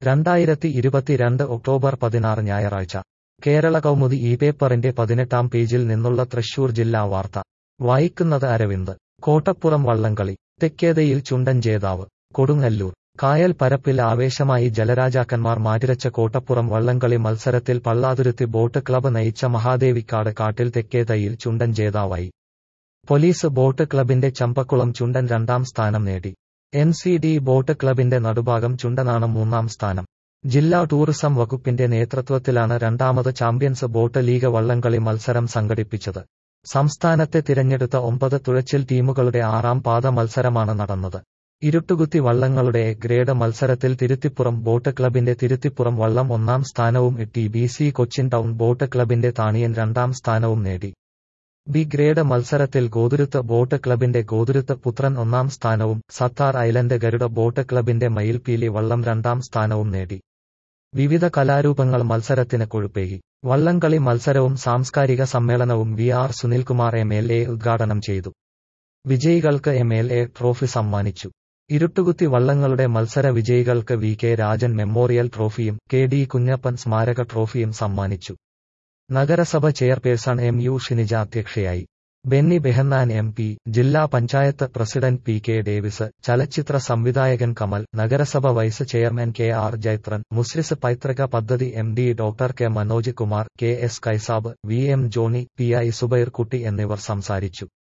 രണ്ടായിരത്തി ഇരുപത്തിരണ്ട് ഒക്ടോബർ പതിനാറ് ഞായറാഴ്ച കേരള കൗമുദി ഈ പേപ്പറിന്റെ പതിനെട്ടാം പേജിൽ നിന്നുള്ള തൃശൂർ ജില്ലാ വാർത്ത വായിക്കുന്നത് അരവിന്ദ് കോട്ടപ്പുറം വള്ളംകളി തെക്കേതയിൽ ചുണ്ടൻ ജേതാവ് കൊടുങ്ങല്ലൂർ കായൽ പരപ്പിൽ ആവേശമായി ജലരാജാക്കന്മാർ മാറ്റിരച്ച കോട്ടപ്പുറം വള്ളംകളി മത്സരത്തിൽ പള്ളാതുരുത്തി ബോട്ട് ക്ലബ്ബ് നയിച്ച മഹാദേവിക്കാട് കാട്ടിൽ തെക്കേതയിൽ ചുണ്ടൻ ജേതാവായി പോലീസ് ബോട്ട് ക്ലബിന്റെ ചമ്പക്കുളം ചുണ്ടൻ രണ്ടാം സ്ഥാനം നേടി എൻ സി ഡി ബോട്ട് ക്ലബിന്റെ നടുഭാഗം ചുണ്ടനാണ് മൂന്നാം സ്ഥാനം ജില്ലാ ടൂറിസം വകുപ്പിന്റെ നേതൃത്വത്തിലാണ് രണ്ടാമത് ചാമ്പ്യൻസ് ബോട്ട് ലീഗ് വള്ളംകളി മത്സരം സംഘടിപ്പിച്ചത് സംസ്ഥാനത്തെ തിരഞ്ഞെടുത്ത ഒമ്പത് തുഴച്ചിൽ ടീമുകളുടെ ആറാം പാദ മത്സരമാണ് നടന്നത് ഇരുട്ടുകുത്തി വള്ളങ്ങളുടെ എ ഗ്രേഡ് മത്സരത്തിൽ തിരുത്തിപ്പുറം ബോട്ട് ക്ലബിന്റെ തിരുത്തിപ്പുറം വള്ളം ഒന്നാം സ്ഥാനവും T B C Cochin town boat ക്ലബിന്റെ താണിയൻ രണ്ടാം സ്ഥാനവും നേടി ബി ഗ്രേഡ് മത്സരത്തിൽ ഗോതുരുത്ത് ബോട്ട് ക്ലബിന്റെ ഗോതുരുത്ത് പുത്രൻ ഒന്നാം സ്ഥാനവും സത്താർ ഐലൻഡ് ഗരുഡ ബോട്ട് ക്ലബിന്റെ മയിൽപീലി വള്ളം രണ്ടാം സ്ഥാനവും നേടി വിവിധ കലാരൂപങ്ങൾ മത്സരത്തിന് കൊഴുപ്പേകി വള്ളംകളി മത്സരവും സാംസ്കാരിക സമ്മേളനവും V R Sunilkumar M L A ഉദ്ഘാടനം ചെയ്തു വിജയികൾക്ക് എം എൽ എ ട്രോഫി സമ്മാനിച്ചു ഇരുട്ടുകുത്തി വള്ളങ്ങളുടെ മത്സര വിജയികൾക്ക് വി കെ രാജൻ മെമ്മോറിയൽ ട്രോഫിയും കെ ഡി കുഞ്ഞപ്പൻ സ്മാരക ട്രോഫിയും സമ്മാനിച്ചു നഗരസഭ ചെയർപേഴ്സൺ എം യു ഷിനിജ അധ്യക്ഷയായി ബെന്നി ബെഹന്നാൻ എം പി ജില്ലാ panchayat president P K Davis ചലച്ചിത്ര സംവിധായകൻ കമൽ നഗരസഭ vice chairman K R Jaithran Muziris പൈതൃക പദ്ധതി M D doctor K Manoj Kumar K S Kaisab V M Johny P I Subair Kutty എന്നിവർ സംസാരിച്ചു